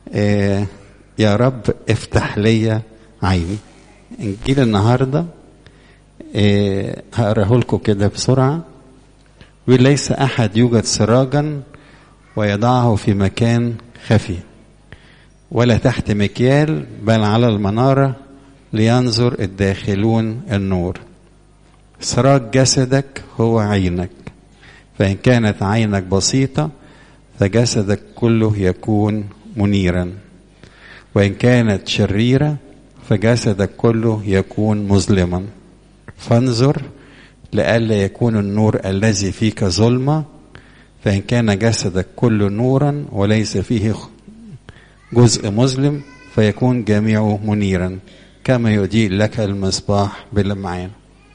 آه يا رب افتح لي عيني انجيل النهارده آه هقراه لكم كده بسرعه وليس احد يوجد سراجا ويضعه في مكان خفي ولا تحت مكيال بل على المناره لينظر الداخلون النور سراج جسدك هو عينك فإن كانت عينك بسيطة فجسدك كله يكون منيرا وإن كانت شريرة فجسدك كله يكون مظلما فانظر لئلا يكون النور الذي فيك ظلمة فإن كان جسدك كله نورا وليس فيه جزء مظلم فيكون جميعه منيرا كما يضيء لك المصباح باللمعان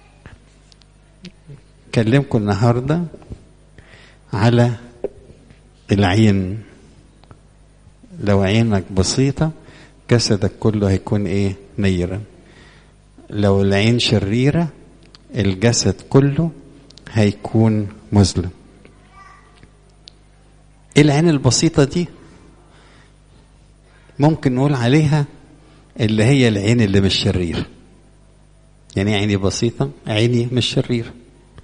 كلمكم النهارده على العين لو عينك بسيطة جسدك كله هيكون ايه نيرا لو العين شريرة الجسد كله هيكون مظلم العين البسيطة دي ممكن نقول عليها اللي هي العين اللي مش شريرة يعني عيني بسيطة عيني مش شريره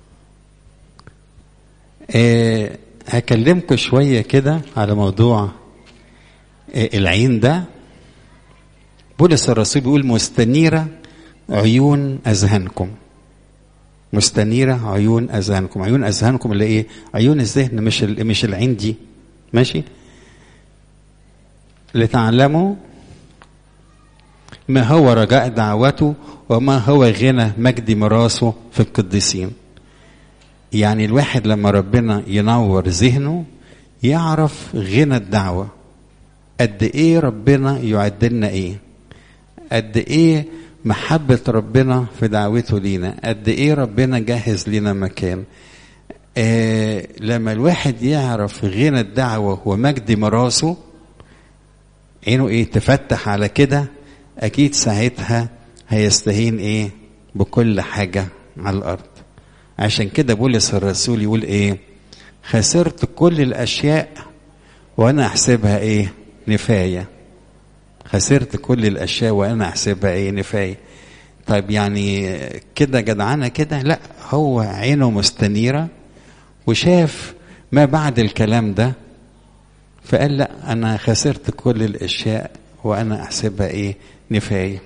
أه هكلمكم شوية كده على موضوع أه العين ده بولس الرسول بيقول مستنيرة عيون أذهانكم مستنيرة عيون أذهانكم عيون أذهانكم اللي إيه عيون الذهن مش مش العين دي ماشي لتعلموا ما هو رجاء دعوته وما هو غنى مجد ميراثه في القديسين يعني الواحد لما ربنا ينور ذهنه يعرف غنى الدعوة قد ايه ربنا يعد لنا ايه قد ايه محبة ربنا في دعوته لينا قد ايه ربنا جهز لنا مكان آه لما الواحد يعرف غنى الدعوة ومجد ميراثه عينه ايه تفتح على كده اكيد ساعتها هيستهين ايه بكل حاجة على الارض عشان كده بولس الرسول يقول ايه خسرت كل الاشياء وانا احسبها ايه نفايه خسرت كل الاشياء وانا احسبها ايه نفايه طيب يعني كده جدعانه كده لا هو عينه مستنيره وشاف ما بعد الكلام ده فقال لا انا خسرت كل الاشياء وانا احسبها ايه نفايه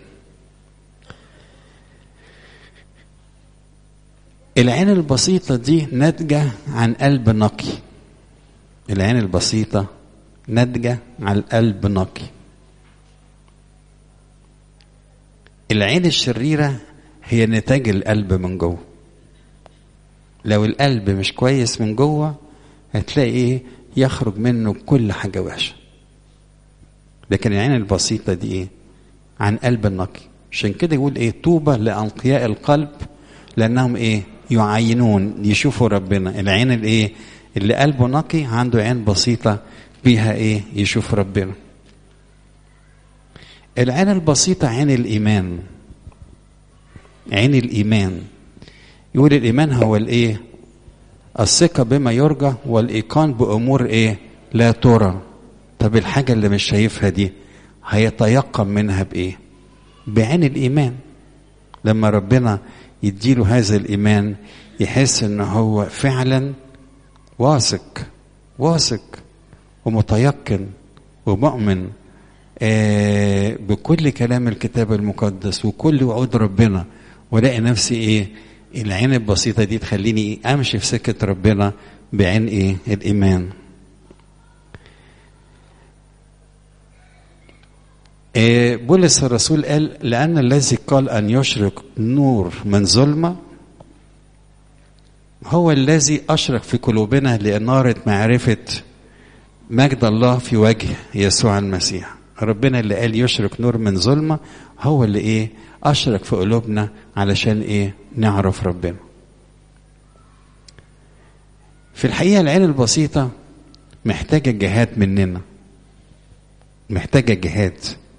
العين البسيطة دي ناتجة عن قلب نقي العين البسيطة ناتجة عن قلب نقي العين الشريرة هي نتاج القلب من جوه لو القلب مش كويس من جوه هتلاقي ايه يخرج منه كل حاجة وحشة لكن العين البسيطة دي ايه عن قلب النقي عشان كده يقول ايه طوبى لأنقياء القلب لأنهم ايه يعينون يشوفوا ربنا العين الايه اللي قلبه نقي عنده عين بسيطة بيها ايه يشوف ربنا العين البسيطة عين الإيمان عين الإيمان يقول الإيمان هو الإيه الثقة بما يرجى والإيقان بأمور إيه لا ترى طب الحاجة اللي مش شايفها دي هيتيقن منها بإيه بعين الإيمان لما ربنا يديله هذا الإيمان يحس إن هو فعلا واثق واثق ومتيقن ومؤمن آه بكل كلام الكتاب المقدس وكل وعود ربنا ولاقي نفسي ايه العين البسيطة دي تخليني إيه امشي في سكة ربنا بعين ايه الايمان آه بولس الرسول قال لأن الذي قال أن يشرق نور من ظلمة هو الذي أشرق في قلوبنا لإنارة معرفة مجد الله في وجه يسوع المسيح ربنا اللي قال يشرق نور من ظلمة هو اللي ايه اشرق في قلوبنا علشان ايه نعرف ربنا في الحقيقة العين البسيطة محتاجة جهاد مننا محتاجة جهاد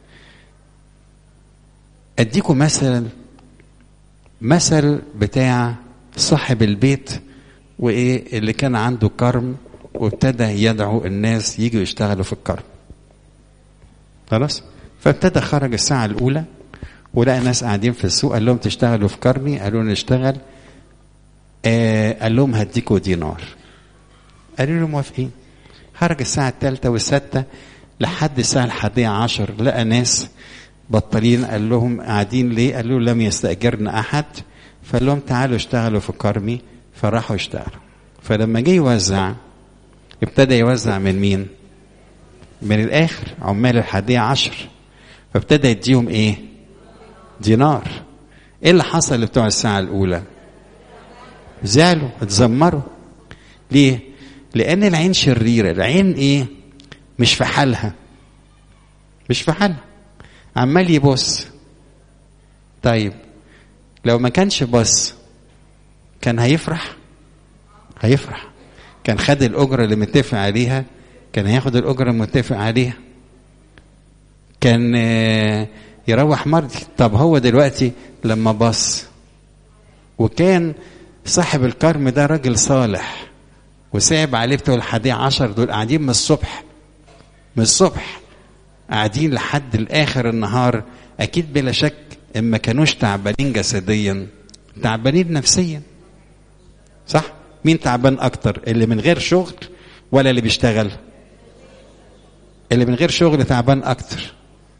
اديكم مثلا مثل بتاع صاحب البيت وايه اللي كان عنده كرم وابتدى يدعو الناس يجوا يشتغلوا في الكرم خلاص فابتدى خرج الساعة الأولى ولقى ناس قاعدين في السوق قال لهم تشتغلوا في كرمي قالوا له نشتغل آه قال لهم هديكوا دينار قالوا له موافقين خرج الساعة الثالثة والستة لحد الساعة الحادية عشر لقى ناس بطالين قال لهم قاعدين ليه؟ قالوا لم يستأجرنا أحد فقال لهم تعالوا اشتغلوا في كرمي فراحوا اشتغلوا فلما جه يوزع ابتدى يوزع من مين؟ من الآخر عمال الحادية عشر فابتدى يديهم إيه؟ دينار إيه اللي حصل لبتوع الساعة الأولى؟ زعلوا اتذمروا ليه؟ لأن العين شريرة العين إيه؟ مش في حالها مش في حالها عمال يبص طيب لو ما كانش بص كان هيفرح هيفرح كان خد الأجرة اللي متفق عليها كان هياخد الأجرة المتفق عليها كان يروح مرضي طب هو دلوقتي لما بص وكان صاحب الكرم ده راجل صالح وصعب عليه بتوع الحادية عشر دول قاعدين من الصبح من الصبح قاعدين لحد الآخر النهار أكيد بلا شك إن ما كانوش تعبانين جسديا تعبانين نفسيا صح؟ مين تعبان أكتر اللي من غير شغل ولا اللي بيشتغل؟ اللي من غير شغل تعبان أكتر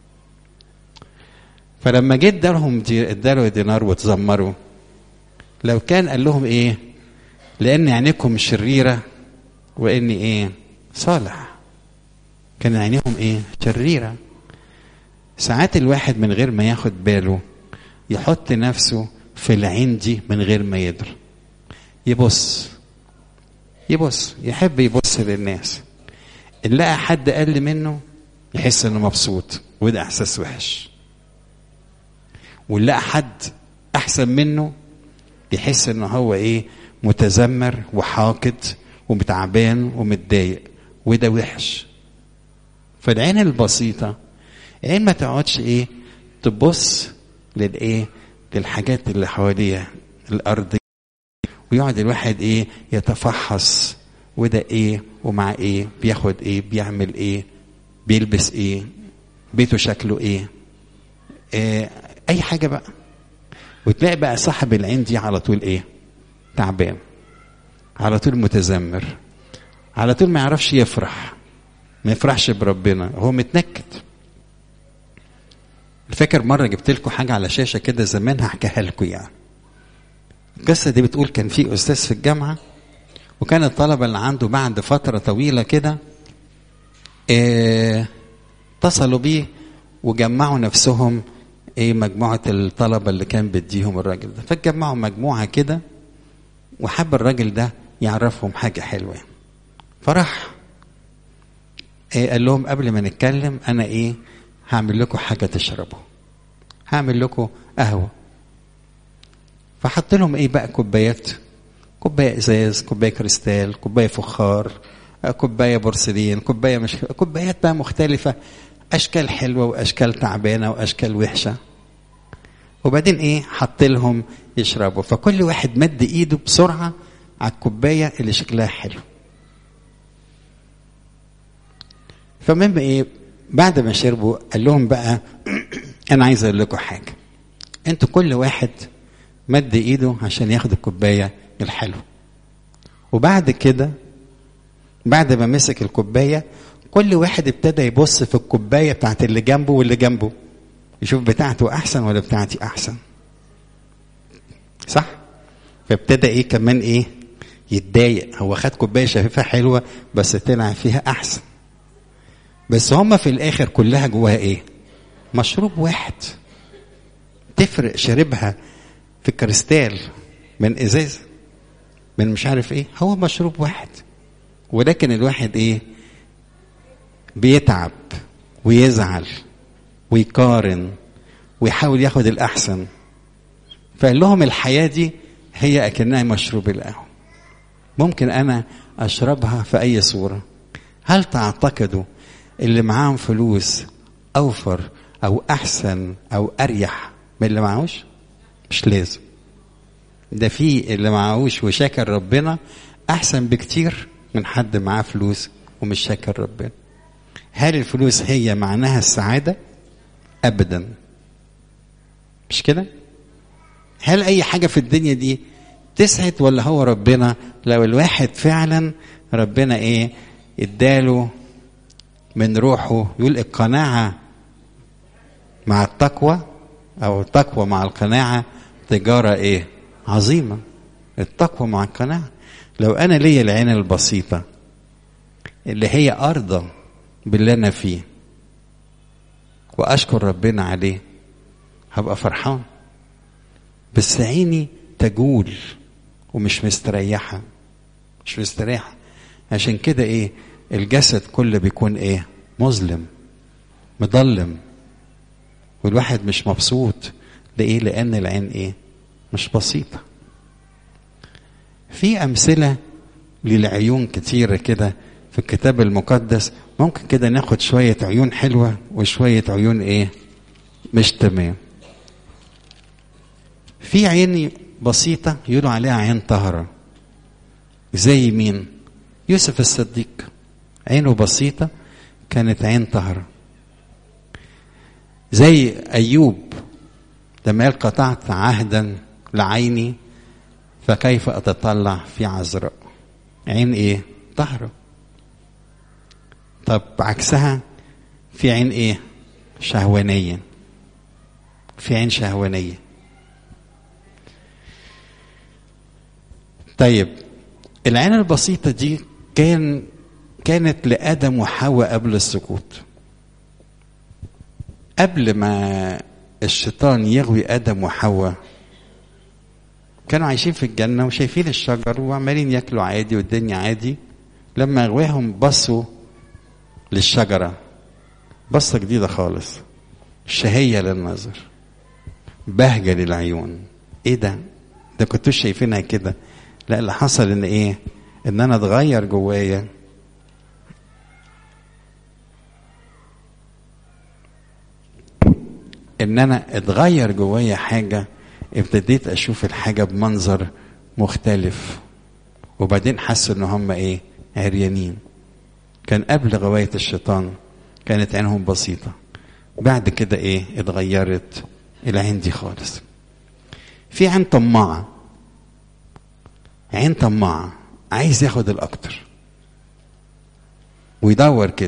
فلما جه ادالهم دي اداله دينار وتذمروا لو كان قال لهم ايه لان عينيكم شريره واني ايه صالح كان عينيهم ايه شريره ساعات الواحد من غير ما ياخد باله يحط نفسه في العين دي من غير ما يدري يبص يبص يحب يبص للناس ان لقى حد اقل منه يحس انه مبسوط وده احساس وحش ولقى حد احسن منه يحس ان هو ايه متذمر وحاقد ومتعبان ومتضايق وده وحش فالعين البسيطة عين ما تقعدش ايه تبص للايه للحاجات اللي حواليها الارض ويقعد الواحد ايه يتفحص وده ايه ومع ايه بياخد ايه بيعمل ايه بيلبس ايه بيته شكله ايه, إيه اي حاجه بقى وتلاقي بقى صاحب العين دي على طول ايه تعبان على طول متذمر على طول ما يعرفش يفرح ما يفرحش بربنا هو متنكد فاكر مره جبت لكم حاجه على شاشه كده زمان هحكيها لكم يعني القصه دي بتقول كان في استاذ في الجامعه وكان الطلبه اللي عنده بعد فتره طويله كده اه اتصلوا بيه وجمعوا نفسهم ايه مجموعه الطلبه اللي كان بيديهم الراجل ده فجمعوا مجموعه كده وحب الراجل ده يعرفهم حاجه حلوه فراح إيه قال لهم قبل ما نتكلم انا ايه هعمل لكم حاجه تشربوا هعمل لكم قهوه فحط لهم ايه بقى كوبايات كوبايه ازاز كوبايه كريستال كوبايه فخار كوبايه بورسلين كوبايه مش كوبايات بقى مختلفه اشكال حلوه واشكال تعبانه واشكال وحشه وبعدين ايه حط لهم يشربوا فكل واحد مد ايده بسرعه على الكوبايه اللي شكلها حلو فالمهم ايه بعد ما شربوا قال لهم بقى انا عايز اقول لكم حاجه انتوا كل واحد مد ايده عشان ياخد الكوبايه الحلوه وبعد كده بعد ما مسك الكوبايه كل واحد ابتدى يبص في الكوبايه بتاعت اللي جنبه واللي جنبه يشوف بتاعته احسن ولا بتاعتي احسن صح فابتدى ايه كمان ايه يتضايق هو خد كوبايه شايفها حلوه بس طلع فيها احسن بس هما في الاخر كلها جواها ايه مشروب واحد تفرق شربها في كريستال من ازاز من مش عارف ايه هو مشروب واحد ولكن الواحد ايه بيتعب ويزعل ويقارن ويحاول ياخد الاحسن فقال لهم الحياه دي هي اكنها مشروب القهوه ممكن انا اشربها في اي صوره هل تعتقدوا اللي معاهم فلوس اوفر او احسن او اريح من اللي معهوش مش لازم ده في اللي معهوش وشاكر ربنا احسن بكتير من حد معاه فلوس ومش شاكر ربنا هل الفلوس هي معناها السعادة أبدا مش كده هل أي حاجة في الدنيا دي تسعد ولا هو ربنا لو الواحد فعلا ربنا ايه اداله من روحه يقول القناعة مع التقوى او التقوى مع القناعة تجارة ايه عظيمة التقوى مع القناعة لو انا ليا العين البسيطة اللي هي ارضى باللي انا فيه واشكر ربنا عليه هبقى فرحان بس عيني تجول ومش مستريحة مش مستريحة عشان كده ايه الجسد كله بيكون ايه مظلم مضلم والواحد مش مبسوط لإيه لأن العين إيه مش بسيطة في أمثلة للعيون كتيرة كده في الكتاب المقدس ممكن كده ناخد شوية عيون حلوة وشوية عيون إيه مش تمام في عين بسيطة يقولوا عليها عين طهرة زي مين يوسف الصديق عينه بسيطة كانت عين طهرة زي أيوب لما قال قطعت عهدا لعيني فكيف أتطلع في عذراء عين إيه طهرة طب عكسها في عين إيه شهوانية في عين شهوانية طيب العين البسيطة دي كان كانت لآدم وحواء قبل السقوط قبل ما الشيطان يغوي آدم وحواء كانوا عايشين في الجنة وشايفين الشجر وعمالين ياكلوا عادي والدنيا عادي لما غواهم بصوا للشجرة بصة جديدة خالص شهية للنظر بهجة للعيون ايه ده ده كنتوش شايفينها كده لا اللي حصل ان ايه ان انا اتغير جوايا ان انا اتغير جوايا حاجه ابتديت اشوف الحاجه بمنظر مختلف وبعدين حسوا ان هم ايه عريانين كان قبل غوايه الشيطان كانت عينهم بسيطه بعد كده ايه اتغيرت العين دي خالص في عين طماعه عين طماعه عايز ياخد الاكتر ويدور كده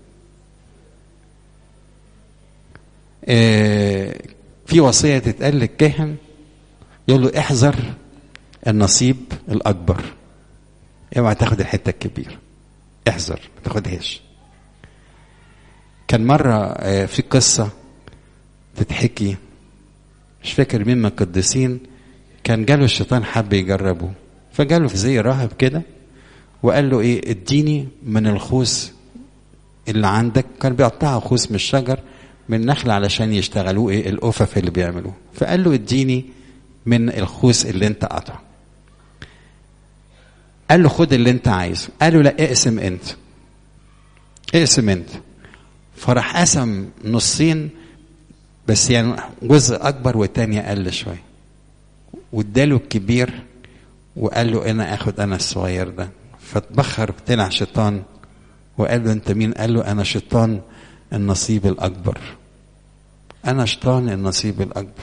آه في وصيه تتقال للكاهن يقول له احذر النصيب الاكبر اوعى تاخد الحته الكبيره احذر ما تاخدهاش كان مره آه في قصه تتحكي مش فاكر مين من القديسين كان جاله الشيطان حب يجربه فجاله في زي راهب كده وقال له ايه اديني من الخوص اللي عندك كان بيقطعوا خوص من الشجر من نخل علشان يشتغلوه ايه الأفف اللي بيعملوه فقال له اديني من الخوص اللي انت قاطعه قال له خد اللي انت عايزه قال له لا اقسم انت اقسم انت فراح قسم نصين بس يعني جزء اكبر والتاني اقل شويه واداله الكبير وقال له انا اخد انا الصغير ده فاتبخر طلع شيطان وقال له انت مين قال له انا شيطان النصيب الاكبر انا شيطان النصيب الاكبر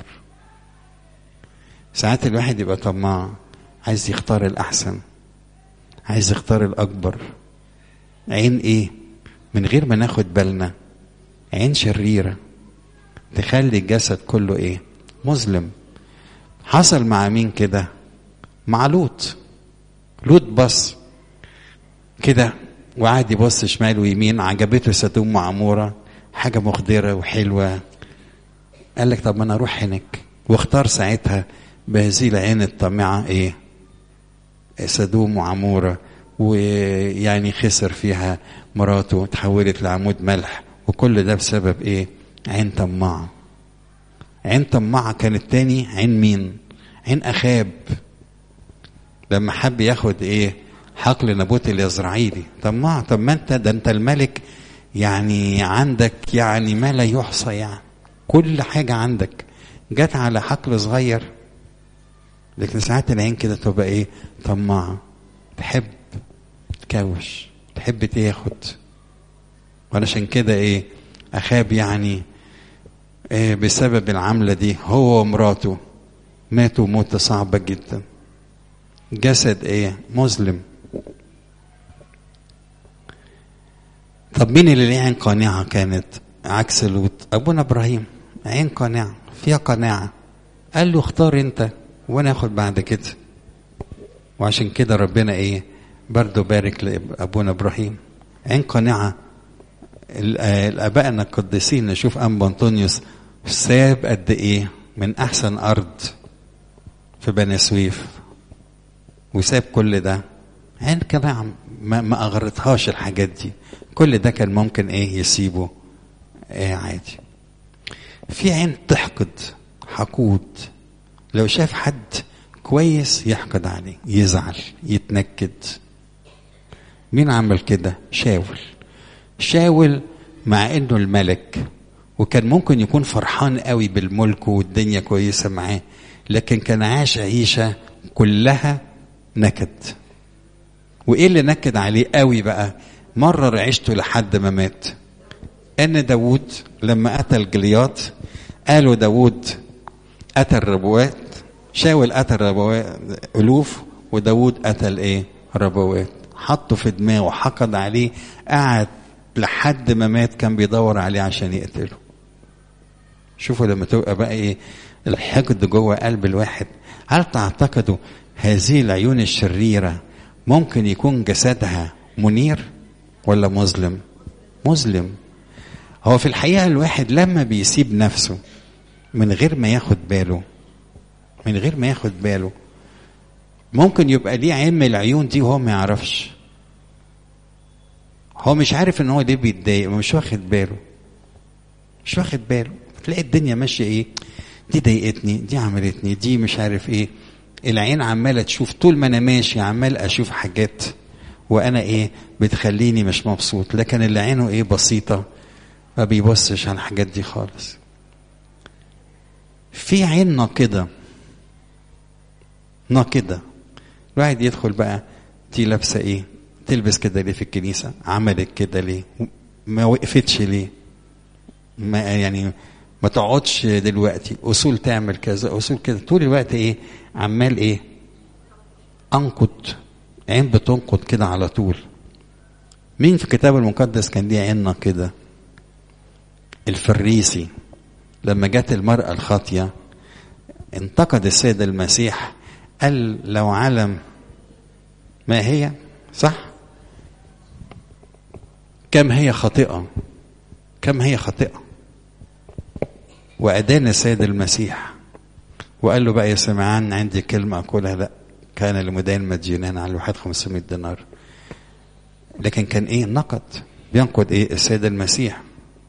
ساعات الواحد يبقى طماع عايز يختار الاحسن عايز يختار الاكبر عين ايه من غير ما ناخد بالنا عين شريره تخلي الجسد كله ايه مظلم حصل مع مين كده مع لوط لوط بص كده وقعد يبص شمال ويمين عجبته سدوم وعموره حاجه مخدره وحلوه قال لك طب ما انا اروح هناك واختار ساعتها بهذه العين الطامعه ايه سدوم وعموره ويعني خسر فيها مراته تحولت لعمود ملح وكل ده بسبب ايه عين طماعه عين طماعه كانت تاني عين مين عين اخاب لما حب ياخد ايه حقل نبوت اليزرعيلي طماع طب ما انت ده انت الملك يعني عندك يعني ما لا يحصى يعني كل حاجة عندك جت على حقل صغير لكن ساعات العين كده تبقى ايه طماعة تحب تكوش تحب تاخد وعلشان كده ايه اخاب يعني إيه بسبب العملة دي هو ومراته ماتوا موتة صعبة جدا جسد ايه مظلم طب مين اللي ليه عين قانعة كانت عكس لوط أبونا إبراهيم عين قانعة فيها قناعة قال له اختار أنت وأنا آخد بعد كده وعشان كده ربنا إيه برضه بارك لأبونا إبراهيم عين قانعة الآبائنا القديسين نشوف أنبا أنطونيوس ساب قد إيه من أحسن أرض في بني سويف وساب كل ده عين قناعة ما, ما أغرتهاش الحاجات دي كل ده كان ممكن ايه يسيبه ايه عادي في عين تحقد حقود لو شاف حد كويس يحقد عليه يزعل يتنكد مين عمل كده شاول شاول مع انه الملك وكان ممكن يكون فرحان قوي بالملك والدنيا كويسة معاه لكن كان عاش عيشة كلها نكد وايه اللي نكد عليه قوي بقى مرر عيشته لحد ما مات ان داود لما قتل جلياط قالوا داود قتل ربوات شاول قتل ربوات الوف وداود قتل ايه ربوات حطه في دماغه حقد عليه قعد لحد ما مات كان بيدور عليه عشان يقتله شوفوا لما تبقى بقى ايه الحقد جوه قلب الواحد هل تعتقدوا هذه العيون الشريره ممكن يكون جسدها منير ولا مظلم مظلم هو في الحقيقة الواحد لما بيسيب نفسه من غير ما ياخد باله من غير ما ياخد باله ممكن يبقى ليه عين من العيون دي وهو ما يعرفش هو مش عارف ان هو ليه بيتضايق مش واخد باله مش واخد باله تلاقي الدنيا ماشيه ايه دي ضايقتني دي عملتني دي مش عارف ايه العين عماله تشوف طول ما انا ماشي عمال اشوف حاجات وانا ايه بتخليني مش مبسوط لكن اللي عينه ايه بسيطه ما بيبصش على الحاجات دي خالص في عين ناقده ناقده الواحد يدخل بقى دي لابسه ايه تلبس كده ليه في الكنيسه عملت كده ليه ما وقفتش ليه ما يعني ما تقعدش دلوقتي اصول تعمل كذا اصول كده طول الوقت ايه عمال ايه انقد عين بتنقد كده على طول مين في الكتاب المقدس كان ليه عيننا كده الفريسي لما جت المرأة الخاطية انتقد السيد المسيح قال لو علم ما هي صح كم هي خاطئة كم هي خاطئة وأدان السيد المسيح وقال له بقى يا سمعان عندي كلمة أقولها لا كان لمدين مديونان على الواحد 500 دينار لكن كان ايه نقد بينقد ايه السيد المسيح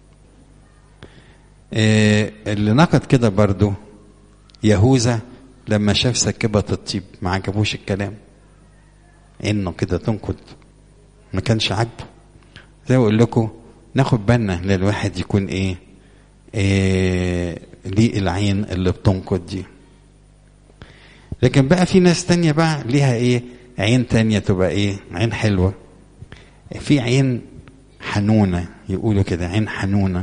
إيه اللي نقد كده برضو يهوذا لما شاف سكبة الطيب ما عجبوش الكلام انه كده تنقد ما كانش عاجبه زي ما اقول لكم ناخد بالنا للواحد يكون ايه, إيه ليه العين اللي بتنقد دي لكن بقى في ناس تانية بقى ليها ايه عين تانية تبقى ايه عين حلوة في عين حنونة يقولوا كده عين حنونة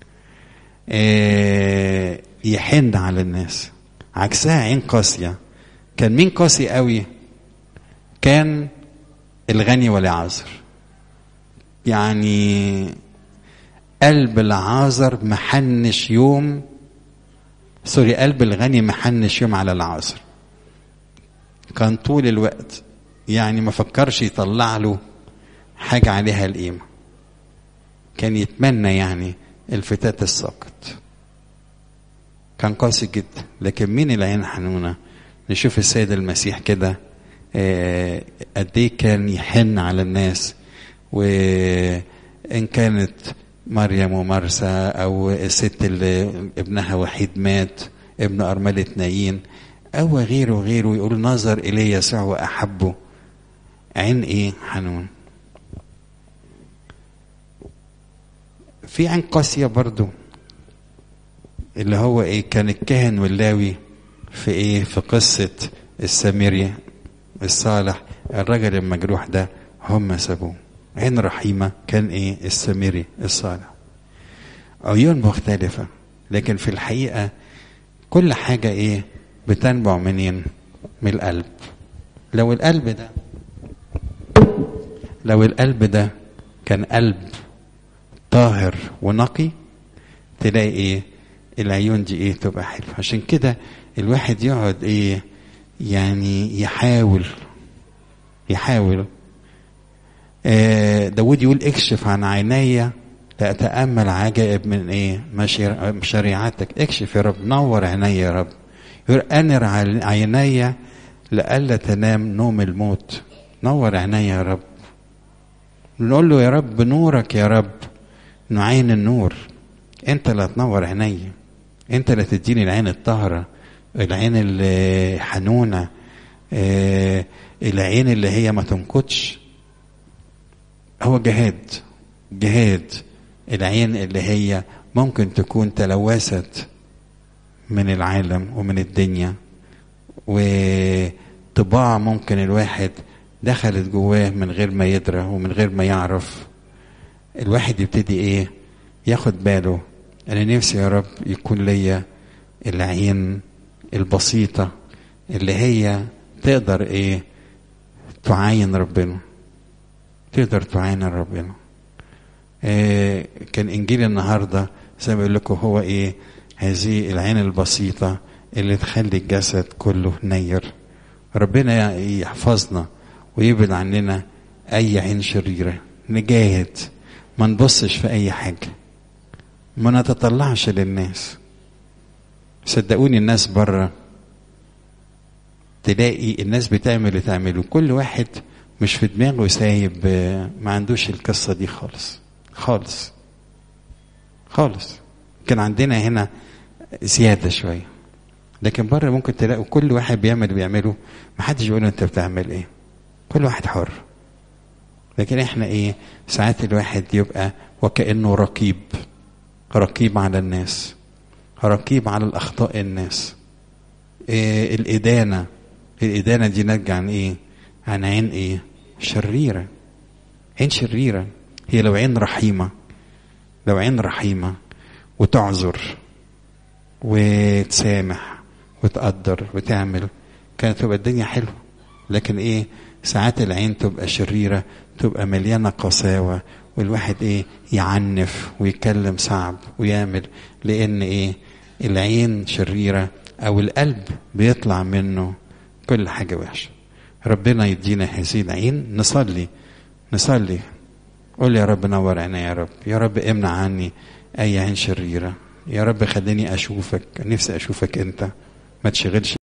إيه يحن على الناس عكسها عين قاسية كان مين قاسي قوي كان الغني والعازر يعني قلب العازر محنش يوم سوري قلب الغني محنش يوم على العازر كان طول الوقت يعني ما فكرش يطلع له حاجة عليها القيمة كان يتمنى يعني الفتاة الساقط كان قاسي جدا لكن مين العين حنونة نشوف السيد المسيح كده آه قد ايه كان يحن على الناس وان كانت مريم ومرسى او الست اللي ابنها وحيد مات ابن ارمله نايين او غيره غيره يقول نظر الي يسوع واحبه عين ايه حنون في عين قاسية برضو اللي هو ايه كان الكاهن واللاوي في ايه في قصة السامري الصالح الرجل المجروح ده هم سابوه عين رحيمة كان ايه السامري الصالح عيون مختلفة لكن في الحقيقة كل حاجة ايه بتنبع منين من القلب لو القلب ده لو القلب ده كان قلب طاهر ونقي تلاقي ايه العيون دي ايه تبقى حلوه عشان كده الواحد يقعد ايه يعني يحاول يحاول آه داود يقول اكشف عن عيني لأتأمل عجائب من ايه شريعتك اكشف يا رب نور عيني يا رب يقول انر عيني لئلا تنام نوم الموت نور عيني يا رب نقول له يا رب نورك يا رب نعين النور انت اللي هتنور عيني انت اللي تديني العين الطاهرة العين الحنونة اه العين اللي هي ما تنقضش هو جهاد جهاد العين اللي هي ممكن تكون تلوثت من العالم ومن الدنيا وطباع ممكن الواحد دخلت جواه من غير ما يدرى ومن غير ما يعرف الواحد يبتدي ايه ياخد باله انا نفسي يا رب يكون ليا العين البسيطة اللي هي تقدر ايه تعاين ربنا تقدر تعاين ربنا إيه كان انجيل النهارده زي ما بقول لكم هو ايه هذه العين البسيطة اللي تخلي الجسد كله نير ربنا يحفظنا ويبعد عننا اي عين شريرة نجاهد ما نبصش في اي حاجة ما نتطلعش للناس صدقوني الناس بره تلاقي الناس بتعمل اللي تعمله كل واحد مش في دماغه سايب ما عندوش القصة دي خالص خالص خالص كان عندنا هنا زيادة شوية لكن بره ممكن تلاقوا كل واحد بيعمل اللي بيعمله محدش بيقول انت بتعمل ايه كل واحد حر لكن احنا ايه ساعات الواحد يبقى وكأنه رقيب رقيب على الناس رقيب على الأخطاء الناس إيه الإدانة الإدانة دي ناتجة عن إيه؟ عن عين إيه؟ شريرة عين شريرة هي لو عين رحيمة لو عين رحيمة وتعذر وتسامح وتقدر وتعمل كانت تبقى الدنيا حلوة لكن إيه؟ ساعات العين تبقى شريرة تبقى مليانة قساوة والواحد ايه يعنف ويتكلم صعب ويعمل لان ايه العين شريرة او القلب بيطلع منه كل حاجة وحشة ربنا يدينا هذه العين نصلي نصلي قول يا رب نور عيني يا رب يا رب امنع عني اي عين شريرة يا رب خليني اشوفك نفسي اشوفك انت ما تشغلش